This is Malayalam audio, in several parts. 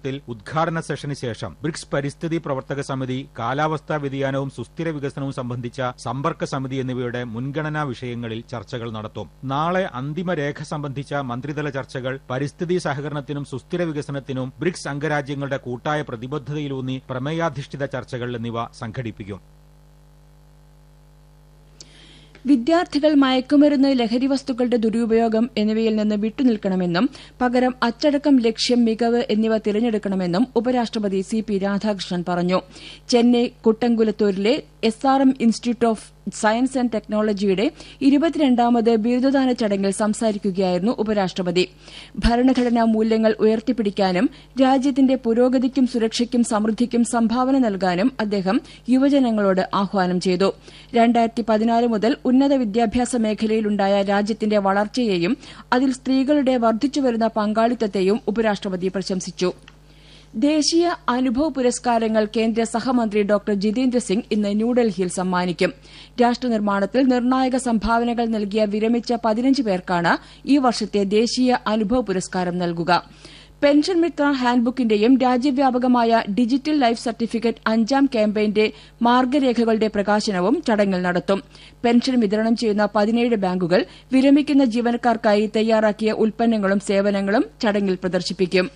യോഗത്തിൽ ഉദ്ഘാടന സെഷന് ശേഷം ബ്രിക്സ് പരിസ്ഥിതി പ്രവർത്തക സമിതി കാലാവസ്ഥാ വ്യതിയാനവും സുസ്ഥിര വികസനവും സംബന്ധിച്ച സമ്പർക്ക സമിതി എന്നിവയുടെ മുൻഗണനാ വിഷയങ്ങളിൽ ചർച്ചകൾ നടത്തും നാളെ അന്തിമ രേഖ സംബന്ധിച്ച മന്ത്രിതല ചർച്ചകൾ പരിസ്ഥിതി സഹകരണത്തിനും സുസ്ഥിര വികസനത്തിനും ബ്രിക്സ് അംഗരാജ്യങ്ങളുടെ കൂട്ടായ പ്രതിബദ്ധതയിലൂന്നി പ്രമേയാധിഷ്ഠിത ചർച്ചകൾ എന്നിവ സംഘടിപ്പിക്കും വിദ്യാർത്ഥികൾ മയക്കുമരുന്ന് ലഹരി വസ്തുക്കളുടെ ദുരുപയോഗം എന്നിവയിൽ നിന്ന് വിട്ടുനിൽക്കണമെന്നും പകരം അച്ചടക്കം ലക്ഷ്യം മികവ് എന്നിവ തിരഞ്ഞെടുക്കണമെന്നും ഉപരാഷ്ട്രപതി സി പി രാധാകൃഷ്ണൻ പറഞ്ഞു ചെന്നൈ കുട്ടൻകുലത്തൂരിലെ S R M institute of science and ടെക്നോളജിയുടെ ഇരുപത്തിരണ്ടാമത് ബിരുദദാന ചടങ്ങിൽ സംസാരിക്കുകയായിരുന്നു ഉപരാഷ്ട്രപതി ഭരണഘടനാ മൂല്യങ്ങൾ ഉയർത്തിപ്പിടിക്കാനും രാജ്യത്തിന്റെ പുരോഗതിക്കും സുരക്ഷയ്ക്കും സമൃദ്ധിക്കും സംഭാവന നൽകാനും അദ്ദേഹം യുവജനങ്ങളോട് ആഹ്വാനം ചെയ്തു രണ്ടായിരത്തി പതിനാല് മുതൽ ഉന്നത വിദ്യാഭ്യാസ മേഖലയിലുണ്ടായ രാജ്യത്തിന്റെ വളർച്ചയെയും അതിൽ സ്ത്രീകളുടെ വർദ്ധിച്ചുവരുന്ന പങ്കാളിത്തത്തെയും ഉപരാഷ്ട്രപതി പ്രശംസിച്ചു ദേശീയ അനുഭവ പുരസ്കാരങ്ങൾ കേന്ദ്ര സഹമന്ത്രി ഡോക്ടർ ജിതേന്ദ്ര സിംഗ് ഇന്ന് ന്യൂഡൽഹിയിൽ സമ്മാനിക്കും രാഷ്ട്രനിർമ്മാണത്തിൽ നിർണായക സംഭാവനകൾ നൽകിയ വിരമിച്ച പതിനഞ്ച് പേർക്കാണ് ഈ വർഷത്തെ ദേശീയ അനുഭവ പുരസ്കാരം നൽകുക പെൻഷൻ മിത്ര ഹാൻഡ്ബുക്കിന്റെയും രാജ്യവ്യാപകമായ ഡിജിറ്റൽ ലൈഫ് സർട്ടിഫിക്കറ്റ് അഞ്ചാം ക്യാമ്പയിന്റെ മാർഗരേഖകളുടെ പ്രകാശനവും ചടങ്ങിൽ നടത്തും പെൻഷൻ വിതരണം ചെയ്യുന്ന പതിനേഴ് ബാങ്കുകൾ വിരമിക്കുന്ന ജീവനക്കാർക്കായി തയ്യാറാക്കിയ ഉൽപ്പന്നങ്ങളും സേവനങ്ങളും ചടങ്ങിൽ പ്രദർശിപ്പിക്കും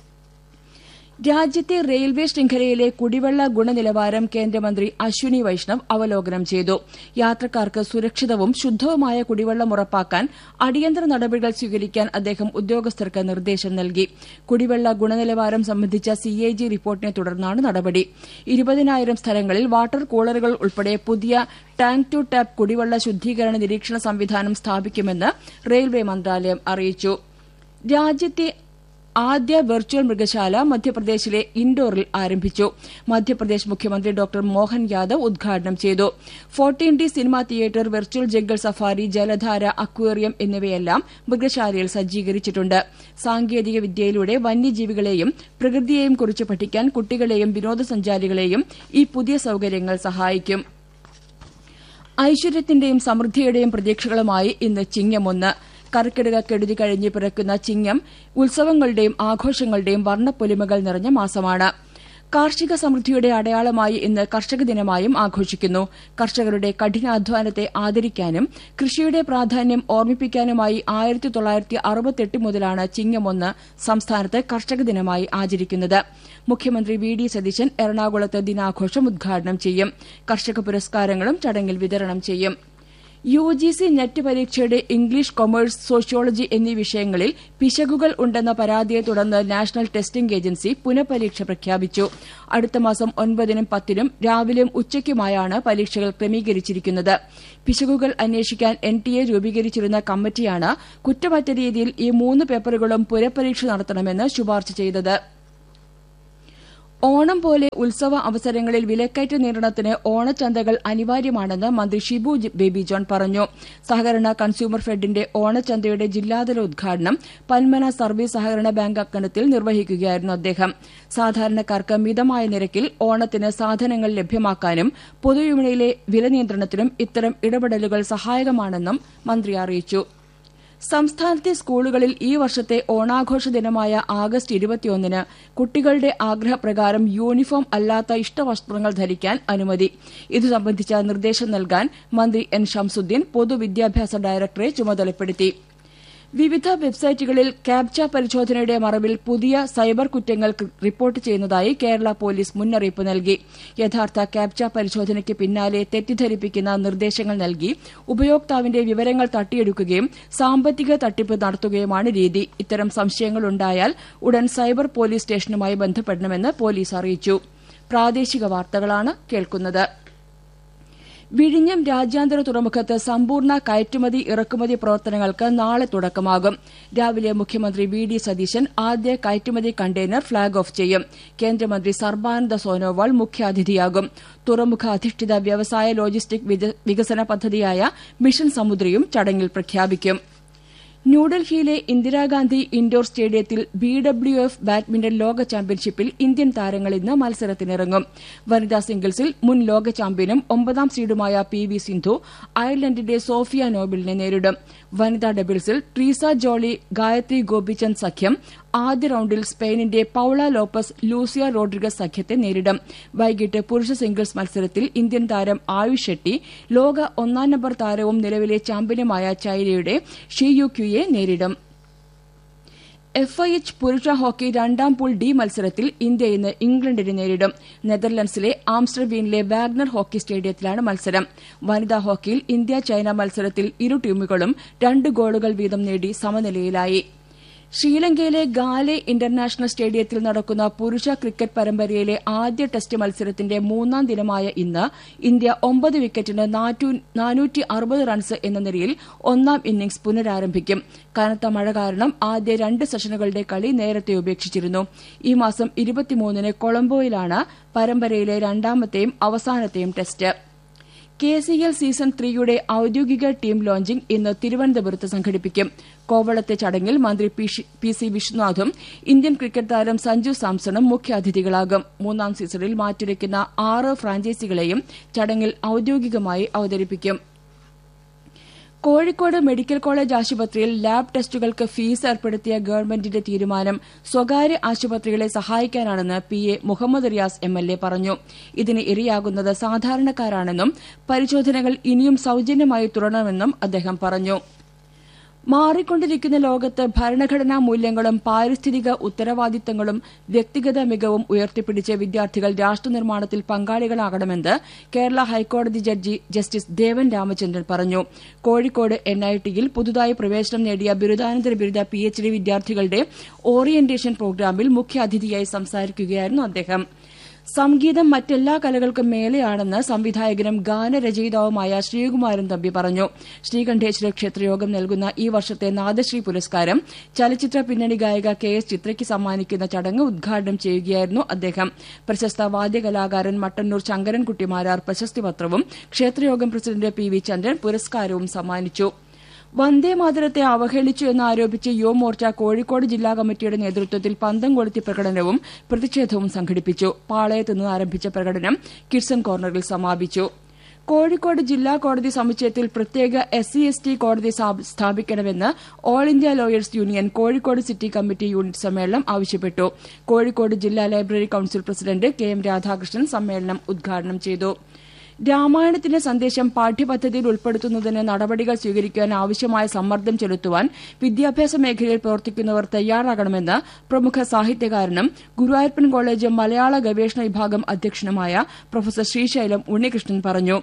രാജ്യത്തെ റെയിൽവേ ശൃംഖലയിലെ കുടിവെള്ള ഗുണനിലവാരം കേന്ദ്രമന്ത്രി അശ്വിനി വൈഷ്ണവ് അവലോകനം ചെയ്തു യാത്രക്കാർക്ക് സുരക്ഷിതവും ശുദ്ധവുമായ കുടിവെള്ളം ഉറപ്പാക്കാൻ അടിയന്തര നടപടികൾ സ്വീകരിക്കാൻ അദ്ദേഹം ഉദ്യോഗസ്ഥർക്ക് നിർദ്ദേശം നൽകി കുടിവെള്ള ഗുണനിലവാരം സംബന്ധിച്ച സിഎജി റിപ്പോർട്ടിനെ തുടർന്നാണ് നടപടി ഇരുപതിനായിരം സ്ഥലങ്ങളിൽ വാട്ടർ കൂളറുകൾ ഉൾപ്പെടെ പുതിയ ടാങ്ക് ടു ടാപ്പ് കുടിവെള്ള ശുദ്ധീകരണ നിരീക്ഷണ സംവിധാനം സ്ഥാപിക്കുമെന്ന് റെയിൽവേ മന്ത്രാലയം അറിയിച്ചു രാജ്യത്തെ ആദ്യ വെർച്വൽ മൃഗശാല മധ്യപ്രദേശിലെ ഇൻഡോറിൽ ആരംഭിച്ചു മധ്യപ്രദേശ് മുഖ്യമന്ത്രി ഡോക്ടർ മോഹൻ യാദവ് ഉദ്ഘാടനം ചെയ്തു fourteen D cinema theatre virtual jungle safari ജലധാര അക്വേറിയം എന്നിവയെല്ലാം മൃഗശാലയിൽ സജ്ജീകരിച്ചിട്ടുണ്ട് സാങ്കേതിക വിദ്യയിലൂടെ വന്യജീവികളെയും പ്രകൃതിയെയും കുറിച്ച് പഠിക്കാൻ കുട്ടികളെയും വിനോദസഞ്ചാരികളെയും ഈ പുതിയ സൌകര്യങ്ങൾ സഹായിക്കും ഐശ്വര്യത്തിന്റെയും സമൃദ്ധിയുടെയും പ്രതീക്ഷകളുമായി ഇന്ന് ചിങ്ങമൊന്ന് കർക്കിടക കെടുതി കഴിഞ്ഞ് പിറക്കുന്ന ചിങ്ങം ഉത്സവങ്ങളുടെയും ആഘോഷങ്ങളുടെയും വർണ്ണപ്പൊലിമകൾ നിറഞ്ഞ മാസമാണ് കാർഷിക സമൃദ്ധിയുടെ അടയാളമായി ഇന്ന് കർഷക ദിനമായും ആഘോഷിക്കുന്നു കർഷകരുടെ കഠിനാധ്വാനത്തെ ആദരിക്കാനും കൃഷിയുടെ പ്രാധാന്യം ഓർമ്മിപ്പിക്കാനുമായി ആയിരത്തി തൊള്ളായിരത്തി അറുപത്തെട്ട് മുതലാണ് ചിങ്ങമൊന്ന് സംസ്ഥാനത്ത് കർഷക ദിനമായി ആചരിക്കുന്നത് മുഖ്യമന്ത്രി വി ഡി സതീശൻ എറണാകുളത്ത് ദിനാഘോഷം ഉദ്ഘാടനം ചെയ്യും കർഷക പുരസ്കാരങ്ങളും ചടങ്ങിൽ വിതരണം ചെയ്യും യു ജി സി നെറ്റ് പരീക്ഷയുടെ ഇംഗ്ലീഷ് കൊമേഴ്സ് സോഷ്യോളജി എന്നീ വിഷയങ്ങളിൽ പിശകുകൾ ഉണ്ടെന്ന പരാതിയെ തുടർന്ന് നാഷണൽ ടെസ്റ്റിംഗ് ഏജൻസി പുനഃപരീക്ഷ പ്രഖ്യാപിച്ചു അടുത്ത മാസം ഒൻപതിനും പത്തിനും രാവിലെയും ഉച്ചയ്ക്കുമായാണ് പരീക്ഷകൾ ക്രമീകരിച്ചിരിക്കുന്നത് പിശകുകൾ അന്വേഷിക്കാൻ എൻ ടി എ രൂപീകരിച്ചിരുന്ന കമ്മിറ്റിയാണ് കുറ്റമറ്റ രീതിയിൽ ഈ മൂന്ന് പേപ്പറുകളും പുനഃപരീക്ഷ നടത്തണമെന്ന് ശുപാർശ ചെയ്തത് ഓണം പോലെ ഉത്സവ അവസരങ്ങളിൽ വിലക്കയറ്റ നിയന്ത്രണത്തിന് ഓണച്ചന്തകൾ അനിവാര്യമാണെന്ന് മന്ത്രി ഷിബു ബേബി ജോൺ പറഞ്ഞു സഹകരണ കൺസ്യൂമർ ഫെഡിന്റെ ഓണച്ചന്തയുടെ ജില്ലാതല ഉദ്ഘാടനം പന്മന സർവീസ് സഹകരണ ബാങ്ക് അങ്കണത്തിൽ നിർവഹിക്കുകയായിരുന്നു അദ്ദേഹം സാധാരണക്കാർക്ക് മിതമായ നിരക്കിൽ ഓണത്തിന് സാധനങ്ങൾ ലഭ്യമാക്കാനും പൊതുവിപണിയിലെ വില നിയന്ത്രണത്തിനും ഇത്തരം ഇടപെടലുകൾ സഹായകമാണെന്നും മന്ത്രി അറിയിച്ചു സംസ്ഥാനത്തെ സ്കൂളുകളിൽ ഈ വർഷത്തെ ഓണാഘോഷ ദിനമായ ആഗസ്റ്റ് ഇരുപത്തിയൊന്നിന് കുട്ടികളുടെ ആഗ്രഹപ്രകാരം യൂണിഫോം അല്ലാത്ത ഇഷ്ടവസ്ത്രങ്ങൾ ധരിക്കാൻ അനുമതി ഇതു സംബന്ധിച്ച നിർദ്ദേശം നൽകാൻ മന്ത്രി എൻ ഷംസുദ്ദീൻ പൊതുവിദ്യാഭ്യാസ ഡയറക്ടറെ ചുമതലപ്പെടുത്തി വിവിധ വെബ്സൈറ്റുകളിൽ ക്യാപ്ച പരിശോധനയുടെ മറവിൽ പുതിയ സൈബർ കുറ്റങ്ങൾ റിപ്പോർട്ട് ചെയ്യുന്നതായി കേരള പോലീസ് മുന്നറിയിപ്പ് നൽകി യഥാർത്ഥ ക്യാപ്ച പരിശോധനയ്ക്ക് പിന്നാലെ തെറ്റിദ്ധരിപ്പിക്കുന്ന നിർദ്ദേശങ്ങൾ നൽകി ഉപയോക്താവിന്റെ വിവരങ്ങൾ തട്ടിയെടുക്കുകയും സാമ്പത്തിക തട്ടിപ്പ് നടത്തുകയുമാണ് രീതി ഇത്തരം സംശയങ്ങളുണ്ടായാൽ ഉടൻ സൈബർ പോലീസ് സ്റ്റേഷനുമായി ബന്ധപ്പെടണമെന്ന് പോലീസ് അറിയിച്ചു പ്രാദേശിക വാർത്തകളാണ് കേൾക്കുന്നത് വിഴിഞ്ഞം രാജ്യാന്തര തുറമുഖത്ത് സമ്പൂർണ്ണ കയറ്റുമതി ഇറക്കുമതി പ്രവർത്തനങ്ങൾക്ക് നാളെ തുടക്കമാകും രാവിലെ മുഖ്യമന്ത്രി വി ഡി സതീശൻ ആദ്യ കയറ്റുമതി കണ്ടെയ്നർ ഫ്ളാഗ് ഓഫ് ചെയ്യും കേന്ദ്രമന്ത്രി സർബാനന്ദ സോനോവാൾ മുഖ്യാതിഥിയാകും തുറമുഖ അധിഷ്ഠിത വ്യവസായ ലോജിസ്റ്റിക് വികസന പദ്ധതിയായ മിഷൻ സമുദ്രയും ചടങ്ങിൽ പ്രഖ്യാപിക്കും ന്യൂഡൽഹിയിലെ ഇന്ദിരാഗാന്ധി ഇൻഡോർ സ്റ്റേഡിയത്തിൽ ബി ഡബ്ല്യു എഫ് ബാഡ്മിന്റൺ ലോക ചാമ്പ്യൻഷിപ്പിൽ ഇന്ത്യൻ താരങ്ങൾ ഇന്ന് മത്സരത്തിനിറങ്ങും വനിതാ സിംഗിൾസിൽ മുൻ ലോക ചാമ്പ്യനും ഒമ്പതാം സീഡുമായ പി വി സിന്ധു അയർലൻഡിന്റെ സോഫിയ നോബിളിനെ നേരിടും വനിതാ ഡബിൾസിൽ ട്രീസ ജോളി ഗായത്രി ഗോപിചന്ദ് സഖ്യം ആദ്യ റൌണ്ടിൽ സ്പെയിനിന്റെ പൌള ലോപ്പസ് ലൂസിയ റോഡ്രിഗസ് സഖ്യത്തെ നേരിടും വൈകിട്ട് പുരുഷ സിംഗിൾസ് മത്സരത്തിൽ ഇന്ത്യൻ താരം ആയുഷ് ഷെട്ടി ലോക ഒന്നാം നമ്പർ താരവും നിലവിലെ ചാമ്പ്യനുമായ ചൈനയുടെ ഷിയു ക്യുയെ നേരിടും എഫ് ഐ എച്ച് പുരുഷ ഹോക്കി രണ്ടാം പൂൾ ഡി മത്സരത്തിൽ ഇന്ത്യ ഇന്ന് ഇംഗ്ലണ്ടിനെ നേരിടും നെതർലൻഡ്സിലെ ആംസ്റ്റർവീനിലെ വാഗ്നർ ഹോക്കി സ്റ്റേഡിയത്തിലാണ് മത്സരം വനിതാ ഹോക്കിയിൽ ഇന്ത്യ ചൈന മത്സരത്തിൽ ഇരു ടീമുകളും രണ്ട് ഗോളുകൾ വീതം നേടി സമനിലയിലായി ശ്രീലങ്കയിലെ ഗാലെ ഇന്റർനാഷണൽ സ്റ്റേഡിയത്തിൽ നടക്കുന്ന പുരുഷ ക്രിക്കറ്റ് പരമ്പരയിലെ ആദ്യ ടെസ്റ്റ് മത്സരത്തിന്റെ മൂന്നാം ദിനമായ ഇന്ന് ഇന്ത്യ ഒമ്പത് വിക്കറ്റിന് നാനൂറ്റി അറുപത് റൺസ് എന്ന നിലയിൽ ഒന്നാം ഇന്നിംഗ്സ് പുനരാരംഭിക്കും കനത്ത മഴ കാരണം ആദ്യ രണ്ട് സെഷനുകളുടെ കളി നേരത്തെ ഉപേക്ഷിച്ചിരുന്നു ഈ മാസം ഇരുപത്തിമൂന്നിന് കൊളംബോയിലാണ് പരമ്പരയിലെ രണ്ടാമത്തെയും അവസാനത്തെയും test K C L season ത്രീയുടെ ഔദ്യോഗിക ടീം ലോഞ്ചിംഗ് ഇന്ന് തിരുവനന്തപുരത്ത് സംഘടിപ്പിക്കും കോവളത്തെ ചടങ്ങിൽ മന്ത്രി പി സി വിശ്വനാഥും ഇന്ത്യൻ ക്രിക്കറ്റ് താരം സഞ്ജു സാംസണും മുഖ്യാതിഥികളാകും മൂന്നാം സീസണിൽ മാറ്റുരയ്ക്കുന്ന ആറ് ഫ്രാഞ്ചൈസികളെയും ചടങ്ങിൽ ഔദ്യോഗികമായി അവതരിപ്പിക്കും കോഴിക്കോട് മെഡിക്കൽ കോളേജ് ആശുപത്രിയിൽ ലാബ് ടെസ്റ്റുകൾക്ക് ഫീസ് ഏർപ്പെടുത്തിയ ഗവൺമെന്റിന്റെ തീരുമാനം സ്വകാര്യ ആശുപത്രികളെ സഹായിക്കാനാണെന്ന് P A Muhammad Riyas M L A പറഞ്ഞു ഇതിന് ഇരയാകുന്നത് സാധാരണക്കാരാണെന്നും പരിശോധനകൾ ഇനിയും സൌജന്യമായി തുടരണമെന്നും അദ്ദേഹം പറഞ്ഞു മാറിക്കൊണ്ടിരിക്കുന്ന ലോകത്ത് ഭരണഘടനാ മൂല്യങ്ങളും പാരിസ്ഥിതിക ഉത്തരവാദിത്തങ്ങളും വ്യക്തിഗത മികവും ഉയർത്തിപ്പിടിച്ച് വിദ്യാർത്ഥികൾ രാഷ്ട്രനിർമ്മാണത്തിൽ പങ്കാളികളാകണമെന്ന് കേരള ഹൈക്കോടതി ജഡ്ജി ജസ്റ്റിസ് ദേവൻ രാമചന്ദ്രൻ പറഞ്ഞു കോഴിക്കോട് എൻഐടിയിൽ പുതുതായി പ്രവേശനം നേടിയ ബിരുദാനന്തര ബിരുദ പിഎച്ച്ഡി വിദ്യാർത്ഥികളുടെ ഓറിയന്റേഷൻ പ്രോഗ്രാമിൽ മുഖ്യാതിഥിയായി സംസാരിക്കുകയായിരുന്നു അദ്ദേഹം സംഗീതം മറ്റെല്ലാ കലകൾക്കും മേലെയാണെന്ന് സംവിധായകനും ഗാനരചയിതാവുമായ ശ്രീകുമാരൻ തമ്പി പറഞ്ഞു ശ്രീകണ്ഠേശ്വര ക്ഷേത്രയോഗം നൽകുന്ന ഈ വർഷത്തെ നാദശ്രീ പുരസ്കാരം ചലച്ചിത്ര പിന്നണി ഗായിക കെ എസ് ചിത്രയ്ക്ക് സമ്മാനിക്കുന്ന ചടങ്ങ് ഉദ്ഘാടനം ചെയ്യുകയായിരുന്നു അദ്ദേഹം പ്രശസ്ത വാദ്യകലാകാരൻ മട്ടന്നൂർ ശങ്കരൻകുട്ടി മാരാർ പ്രശസ്തിപത്രവും ക്ഷേത്രയോഗം പ്രസിഡന്റ് പി വി ചന്ദ്രൻ പുരസ്കാരവും സമ്മാനിച്ചു വന്ദേമാതരത്തെ അവഹേളിച്ചു എന്നാരോപിച്ച് യുവമോർച്ച കോഴിക്കോട് ജില്ലാ കമ്മിറ്റിയുടെ നേതൃത്വത്തിൽ പന്തം കൊളുത്തി പ്രകടനവും പ്രതിഷേധവും സംഘടിപ്പിച്ചു പാളയത്ത് നിന്ന് ആരംഭിച്ച പ്രകടനം കിഡ്സൺ കോർണറിൽ സമാപിച്ചു കോഴിക്കോട് ജില്ലാ കോടതി സമുച്ചയത്തിൽ പ്രത്യേക എസ് സി എസ് ടി കോടതി സ്ഥാപിക്കണമെന്ന് all India lawyers union Kozhikode city committee unit സമ്മേളനം ആവശ്യപ്പെട്ടു കോഴിക്കോട് ജില്ലാ library council president K M Radhakrishnan സമ്മേളനം ഉദ്ഘാടനം ചെയ്തു രാമായണത്തിന്റെ സന്ദേശം പാഠ്യപദ്ധതിയിൽ ഉൾപ്പെടുത്തുന്നതിന് നടപടികൾ സ്വീകരിക്കാൻ ആവശ്യമായ സമ്മർദ്ദം ചെലുത്തുവാൻ വിദ്യാഭ്യാസ മേഖലയിൽ പ്രവർത്തിക്കുന്നവർ തയ്യാറാകണമെന്ന് പ്രമുഖ സാഹിത്യകാരനും ഗുരുവായൂരപ്പൻ കോളേജ് മലയാള ഗവേഷണ വിഭാഗം അധ്യക്ഷനുമായ പ്രൊഫസർ ശ്രീശൈലം ഉണ്ണികൃഷ്ണൻ പറഞ്ഞു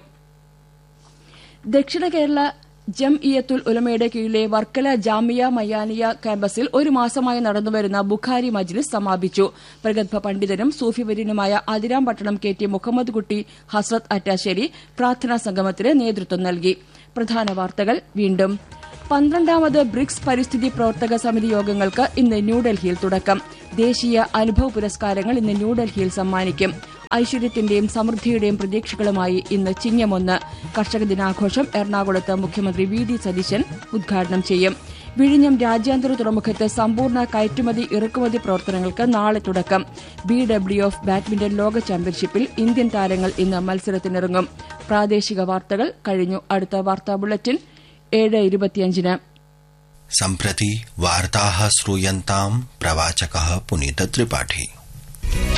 ദക്ഷിണ കേരള ജം ഇയത്തുൽ ഉലമയുടെ കീഴിലെ വർക്കല ജാമിയ മയ്യാനിയ ക്യാമ്പസിൽ ഒരു മാസമായി നടന്നുവരുന്ന ബുഖാരി മജ്ലിസ് സമാപിച്ചു പ്രഗത്ഭ പണ്ഡിതനും സൂഫിവര്യനുമായ അതിരാം പട്ടണം കെ ടി മുഹമ്മദ് കുട്ടി ഹസ്രത്ത് അറ്റാശ്ശേരി പ്രാർത്ഥനാ സംഗമത്തിന് നേതൃത്വം നൽകി പ്രധാന വാർത്തകൾ വീണ്ടും പന്ത്രണ്ടാമത് ബ്രിക്സ് പരിസ്ഥിതി പ്രവർത്തക സമിതി യോഗങ്ങൾക്ക് ഇന്ന് ന്യൂഡൽഹിയിൽ തുടക്കം ദേശീയ അനുഭവ പുരസ്കാരങ്ങൾ ഇന്ന് ന്യൂഡൽഹിയിൽ സമ്മാനിക്കും ഐശ്വര്യത്തിന്റെയും സമൃദ്ധിയുടെയും പ്രതീക്ഷകളുമായി ഇന്ന് ചിങ്ങമൊന്ന് കർഷക ദിനാഘോഷം എറണാകുളത്ത് മുഖ്യമന്ത്രി വി ഡി സതീശൻ ഉദ്ഘാടനം ചെയ്യും വിഴിഞ്ഞം രാജ്യാന്തര തുറമുഖത്ത് സമ്പൂർണ്ണ കയറ്റുമതി ഇറക്കുമതി പ്രവർത്തനങ്ങൾക്ക് നാളെ തുടക്കം ബി ഡബ്ല്യു എഫ് ബാഡ്മിന്റൺ ലോക ചാമ്പ്യൻഷിപ്പിൽ ഇന്ത്യൻ താരങ്ങൾ ഇന്ന് മത്സരത്തിനിറങ്ങും പ്രാദേശിക വാർത്തകൾ കഴിഞ്ഞു അടുത്ത വാർത്താ ബുള്ളറ്റിൻ ഏഴ് ഇരുപത്തിയഞ്ചിന് सम्प्रति वार्ताः श्रूयन्ताम् प्रवाचकः पुनीतत्रिपाठी